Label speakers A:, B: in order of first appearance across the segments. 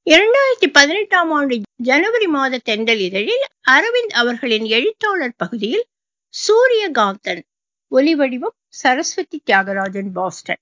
A: இரண்டாயிரத்தி பதினெட்டாம் ஆண்டு ஜனவரி மாத தென்றல் இதழில் அரவிந்த் அவர்களின் எழுத்தாளர் பகுதியில் சூரியகாந்தன் ஒலிவடிவம் சரஸ்வதி தியாகராஜன் பாஸ்டன்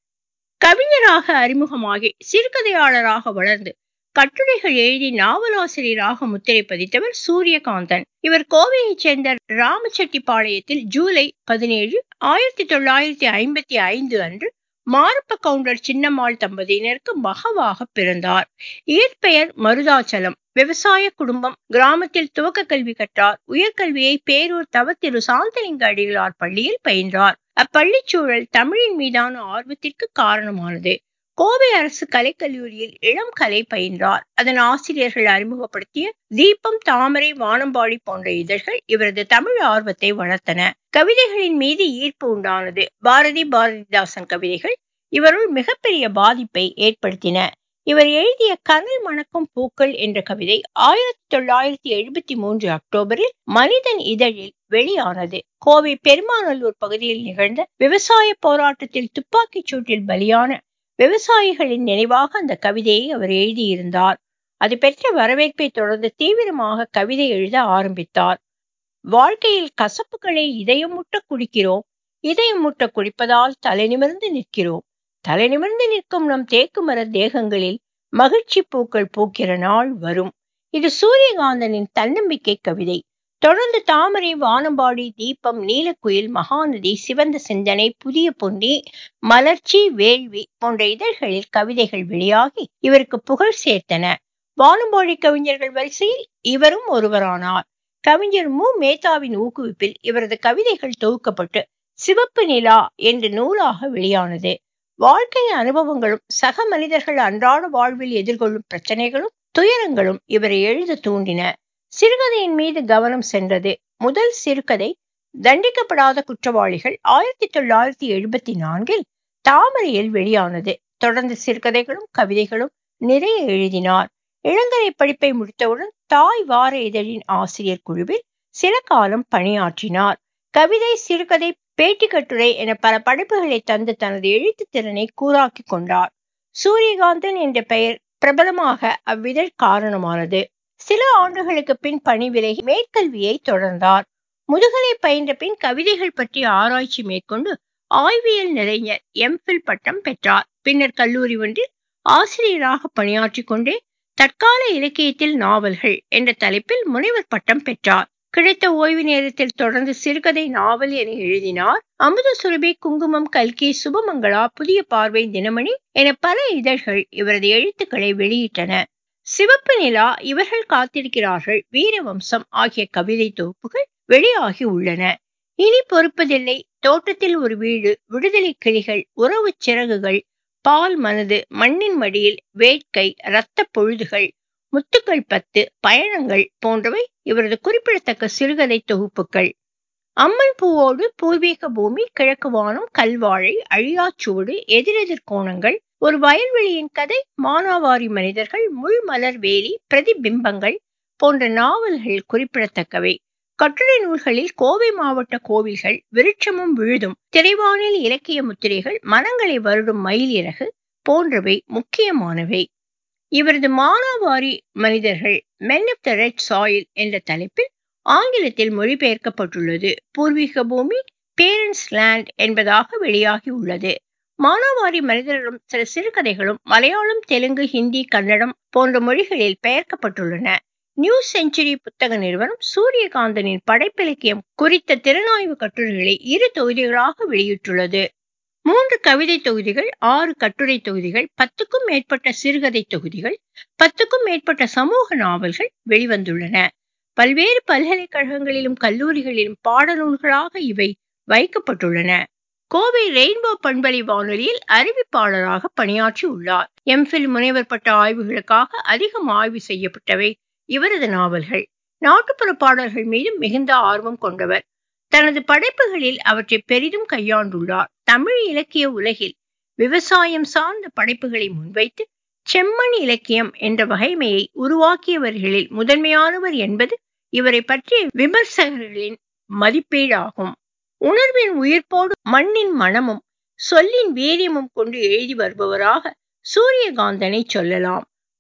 A: கவிஞராக அறிமுகமாகி சிறுகதையாளராக வளர்ந்து கட்டுரைகள் எழுதி நாவலாசிரியராக முத்திரை பதித்தவர் சூரியகாந்தன் இவர் கோவையைச் சேர்ந்த ராமச்செட்டிப்பாளையத்தில் ஜூலை பதினேழு ஆயிரத்தி தொள்ளாயிரத்தி ஐம்பத்தி ஐந்து அன்று மாரப்ப கவுண்டர் சின்னம்மாள் தம்பதியினருக்கு மகவாக பிறந்தார் இயற்பெயர் மருதாச்சலம் விவசாய குடும்பம் கிராமத்தில் துவக்க கல்வி கற்றார் உயர்கல்வியை பேரூர் தவத்திரு சாந்தலிங்க அடிகளார் பள்ளியில் பயின்றார் அப்பள்ளி சூழல் தமிழின் மீதான ஆர்வத்திற்கு காரணமானது கோவை அரசு கலைக்கல்லூரியில் இளம் கலை பயின்றார் அதன் ஆசிரியர்கள் அறிமுகப்படுத்திய தீபம் தாமரை வானம்பாடி போன்ற இதழ்கள் இவரது தமிழ் ஆர்வத்தை வளர்த்தன கவிதைகளின் மீது ஈர்ப்பு உண்டானது பாரதி பாரதிதாசன் கவிதைகள் இவருள் மிகப்பெரிய பாதிப்பை ஏற்படுத்தின இவர் எழுதிய கனல் மணக்கும் பூக்கள் என்ற கவிதை ஆயிரத்தி தொள்ளாயிரத்தி எழுபத்தி மூன்று அக்டோபரில் மனிதன் இதழில் வெளியானது கோவை பெருமாநல்லூர் பகுதியில் நிகழ்ந்த விவசாய போராட்டத்தில் துப்பாக்கிச் சூட்டில் பலியான விவசாயிகளின் நினைவாக அந்த கவிதையை அவர் எழுதியிருந்தார் அது பெற்ற வரவேற்பை தொடர்ந்து தீவிரமாக கவிதை எழுத ஆரம்பித்தார் வாழ்க்கையில் கசப்புகளை இதயம் முட்ட குடிக்கிறோம் இதயம் முட்ட குடிப்பதால் தலை நிமிர்ந்து நிற்கிறோம் தலை நிமிர்ந்து நிற்கும் நம் தேக்கு மர தேகங்களில் மகிழ்ச்சி பூக்கள் பூக்கிற நாள் வரும் இது சூரியகாந்தனின் தன்னம்பிக்கை கவிதை தொடர்ந்து தாமரை வானம்பாடி தீபம் நீலக்குயில் மகாநதி சிவந்த சிந்தனை புதிய பொன்னி மலர்ச்சி வேள்வி போன்ற இதழ்களில் கவிதைகள் வெளியாகி இவருக்கு புகழ் சேர்த்தன வானம்பாடி கவிஞர்கள் வரிசையில் இவரும் ஒருவரானார் கவிஞர் மு மேத்தாவின் ஊக்குவிப்பில் இவரது கவிதைகள் தொகுக்கப்பட்டு சிவப்பு நிலா என்ற நூலாக வெளியானது வாழ்க்கை அனுபவங்களும் சக மனிதர்கள் அன்றாட வாழ்வில் எதிர்கொள்ளும் பிரச்சனைகளும் துயரங்களும் இவரை எழுத தூண்டின சிறுகதையின் மீது கவனம் சென்றது முதல் சிறுகதை தண்டிக்கப்படாத குற்றவாளிகள் ஆயிரத்தி தொள்ளாயிரத்தி எழுபத்தி நான்கில் தாமரையில் வெளியானது தொடர்ந்து சிறுகதைகளும் கவிதைகளும் நிறைய எழுதினார் இளங்கலை படிப்பை முடித்தவுடன் தாய் வார இதழின் ஆசிரியர் குழுவில் சில காலம் பணியாற்றினார் கவிதை சிறுகதை பேட்டி கட்டுரை என பல படைப்புகளை தந்து தனது எழுத்து திறனை கூறாக்கி கொண்டார் சூரியகாந்தன் என்ற பெயர் பிரபலமாக அவ்விதழ் காரணமானது சில ஆண்டுகளுக்கு பின் பணி விலகி மேற்கல்வியை தொடர்ந்தார் முதுகலை பயின்ற பின் கவிதைகள் பற்றி ஆராய்ச்சி மேற்கொண்டு ஆய்வியல் நிறைஞர் எம்ஃபில் பட்டம் பெற்றார் பின்னர் கல்லூரி ஒன்றில் ஆசிரியராக பணியாற்றி கொண்டே தற்கால இலக்கியத்தில் நாவல்கள் என்ற தலைப்பில் முனைவர் பட்டம் பெற்றார் கிடைத்த ஓய்வு நேரத்தில் தொடர்ந்து சிறுகதை நாவல் என எழுதினார் அமுத சுரபி குங்குமம் கல்கி சுபமங்களா புதிய பார்வை தினமணி என பல இதழ்கள் இவரது எழுத்துக்களை வெளியிட்டன சிவப்பு நிலா இவர்கள் காத்திருக்கிறார்கள் வீரவம்சம் ஆகிய கவிதை தொகுப்புகள் வெளியாகி உள்ளன இனி பொறுப்பதில்லை தோட்டத்தில் ஒரு வீடு விடுதலை கிளிகள் உறவு சிறகுகள் பால் மனது மண்ணின் மடியில் வேட்கை இரத்த பொழுதுகள் முத்துக்கள் பத்து பயணங்கள் போன்றவை இவரது குறிப்பிடத்தக்க சிறுகதை தொகுப்புகள் அம்மன் பூவோடு பூர்வீக பூமி கிழக்கு வானம் கல்வாழை அழியாச்சூடு எதிரெதிர் கோணங்கள் ஒரு வயல்வெளியின் கதை மானாவாரி மனிதர்கள் முள் மலர் வேலி பிரதிபிம்பங்கள் போன்ற நாவல்கள் குறிப்பிடத்தக்கவை கட்டுரை நூல்களில் கோவை மாவட்ட கோவில்கள் விருட்சமும் விழுதும் திரைவானில் இலக்கிய முத்திரைகள் மனங்களை வருடும் மயில் இறகு போன்றவை முக்கியமானவை இவரது மானாவாரி மனிதர்கள் men of the red soil என்ற தலைப்பில் ஆங்கிலத்தில் மொழிபெயர்க்கப்பட்டுள்ளது பூர்வீக பூமி பேரண்ட்ஸ் லேண்ட் என்பதாக வெளியாகி உள்ளது மானாவாரி மனிதர்களும் சில சிறுகதைகளும் மலையாளம் தெலுங்கு ஹிந்தி கன்னடம் போன்ற மொழிகளில் பெயர்க்கப்பட்டுள்ளன நியூ செஞ்சுரி புத்தக நிறுவனம் சூரியகாந்தனின் படைப்பிலக்கியம் குறித்த திறனாய்வு கட்டுரைகளை இரு தொகுதிகளாக வெளியிட்டுள்ளது மூன்று கவிதை தொகுதிகள் ஆறு கட்டுரை தொகுதிகள் பத்துக்கும் மேற்பட்ட சிறுகதை தொகுதிகள் பத்துக்கும் மேற்பட்ட சமூக நாவல்கள் வெளிவந்துள்ளன பல்வேறு பல்கலைக்கழகங்களிலும் கல்லூரிகளிலும் பாடநூல்களாக இவை வைக்கப்பட்டுள்ளன கோவை ரெயின்போ பண்பலை வானொலியில் அறிவிப்பாளராக பணியாற்றி உள்ளார் எம்ஃபில் முனைவர் பட்ட ஆய்வுகளுக்காக அதிகம் ஆய்வு செய்யப்பட்டவை இவரது நாவல்கள் நாட்டுப்புற பாடல்கள் மீது மிகுந்த ஆர்வம் கொண்டவர் தனது படைப்புகளில் அவற்றை பெரிதும் கையாண்டுள்ளார் தமிழ் இலக்கிய உலகில் விவசாயம் சார்ந்த படைப்புகளை முன்வைத்து செம்மண் இலக்கியம் என்ற வகைமையை உருவாக்கியவர்களில் முதன்மையானவர் என்பது இவரை பற்றிய விமர்சகர்களின் மதிப்பீடாகும் உணர்வின் உயிர்ப்போடு மண்ணின் மனமும் சொல்லின் வீரியமும் கொண்டு எழுதி வருபவராக சூரியகாந்தனை சொல்லலாம்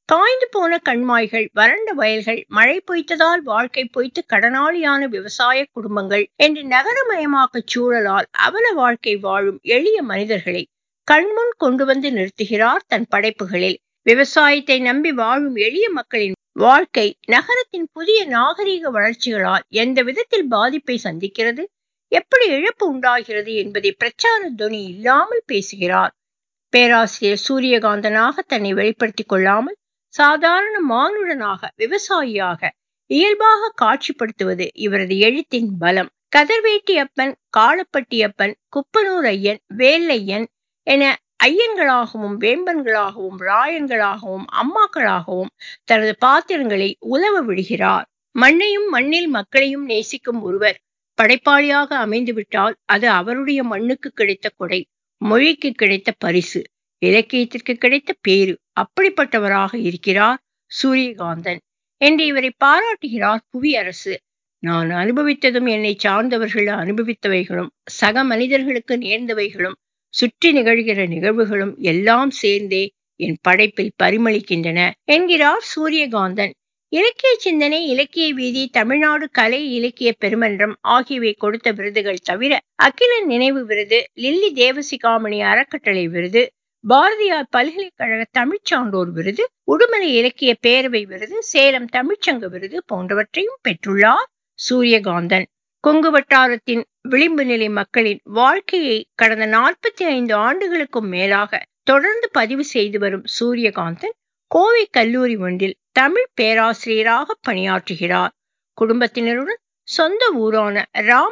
A: காய்ந்து போன கண்மாய்கள் வறண்ட வயல்கள் மழை பொய்த்ததால் வாழ்க்கை பொய்த்து கடனாளியான விவசாய குடும்பங்கள் என்று நகரமயமாக்க சூழலால் அவல வாழ்க்கை வாழும் எளிய மனிதர்களை கண்முன் கொண்டு வந்து நிறுத்துகிறார் தன் படைப்புகளில் விவசாயத்தை நம்பி வாழும் எளிய மக்களின் வாழ்க்கை நகரத்தின் புதிய நாகரீக வளர்ச்சிகளால் எந்த விதத்தில் பாதிப்பை சந்திக்கிறது எப்படி இழப்பு உண்டாகிறது என்பதை பிரச்சார துணி இல்லாமல் பேசுகிறார் பேராசிரியர் சூரியகாந்தனாக தன்னை வெளிப்படுத்திக் கொள்ளாமல் சாதாரண மானுடனாக விவசாயியாக இயல்பாக காட்சிப்படுத்துவது இவரது எழுத்தின் பலம் கதர்வேட்டியப்பன் காளப்பட்டியப்பன் குப்பனூர் ஐயன் வேல்லையன் என ஐயன்களாகவும் வேம்பன்களாகவும் ராயன்களாகவும் அம்மாக்களாகவும் தனது பாத்திரங்களை உலவ விடுகிறார் மண்ணையும் மண்ணில் மக்களையும் நேசிக்கும் ஒருவர் படைப்பாளியாக அமைந்துவிட்டால் அது அவருடைய மண்ணுக்கு கிடைத்த கொடை மொழிக்கு கிடைத்த பரிசு இலக்கியத்திற்கு கிடைத்த பேரு அப்படிப்பட்டவராக இருக்கிறார் சூரியகாந்தன் என்று இவரை பாராட்டுகிறார் புவியரசு நான் அனுபவித்ததும் என்னை சார்ந்தவர்கள் அனுபவித்தவைகளும் சக மனிதர்களுக்கு நேர்ந்தவைகளும் சுற்றி நிகழ்கிற நிகழ்வுகளும் எல்லாம் சேர்ந்தே என் படைப்பில் பரிமளிக்கின்றன என்கிறார் சூரியகாந்தன் இலக்கிய சிந்தனை இலக்கிய வீதி தமிழ்நாடு கலை இலக்கிய பெருமன்றம் ஆகியவை கொடுத்த விருதுகள் தவிர அகில நினைவு விருது லில்லி தேவசிகாமணி அறக்கட்டளை விருது பாரதியார் பல்கலைக்கழக தமிழ்ச்சான்றோர் விருது உடுமலை இலக்கிய பேரவை விருது சேலம் தமிழ்ச்சங்க விருது போன்றவற்றையும் பெற்றுள்ளார் சூரியகாந்தன் கொங்கு வட்டாரத்தின் விளிம்பு நிலை மக்களின் வாழ்க்கையை கடந்த நாற்பத்தி ஐந்து ஆண்டுகளுக்கும் மேலாக தொடர்ந்து பதிவு செய்து வரும் சூரியகாந்தன் கோவை கல்லூரி ஒன்றில் தமிழ் பேராசிரியராக பணியாற்றுகிறார் குடும்பத்தினருடன் சொந்த ஊரான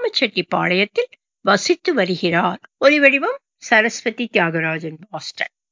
A: ராமச்செட்டிப்பாளையத்தில் வசித்து வருகிறார் ஒலிவடிவம் சரஸ்வதி தியாகராஜன் பாஸ்டன்